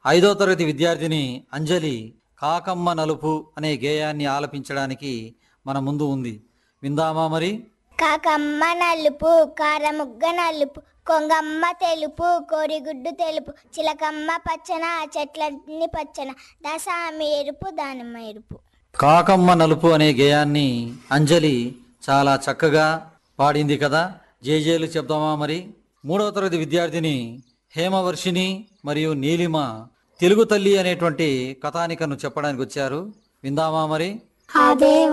ఐదో తరగతి విద్యార్థిని అంజలి కాకమ్మ నలుపు అనే గేయాన్ని ఆలపించడానికి మన ముందు ఉంది విందామా మరి కాకమ్మ నలుపు కారముగ్గ నలుపు కొంగమ్మ తెలుపు కోరిగుడ్డు తెలుపు చిలకమ్మ పచ్చన చెట్లన్నీ పచ్చన దశామి ఎరుపు దానిమ్మ ఎరుపు కాకమ్మ నలుపు అనే గేయాన్ని అంజలి చాలా చక్కగా పాడింది కదా జేజేలు చెప్దామా మరి మూడవ తరగతి విద్యార్థిని హేమవర్షిని మరియు నీలిమ తెలుగు తల్లి అనేటువంటి కథానికను చెప్పడానికి వచ్చారు విందామా మరి అదే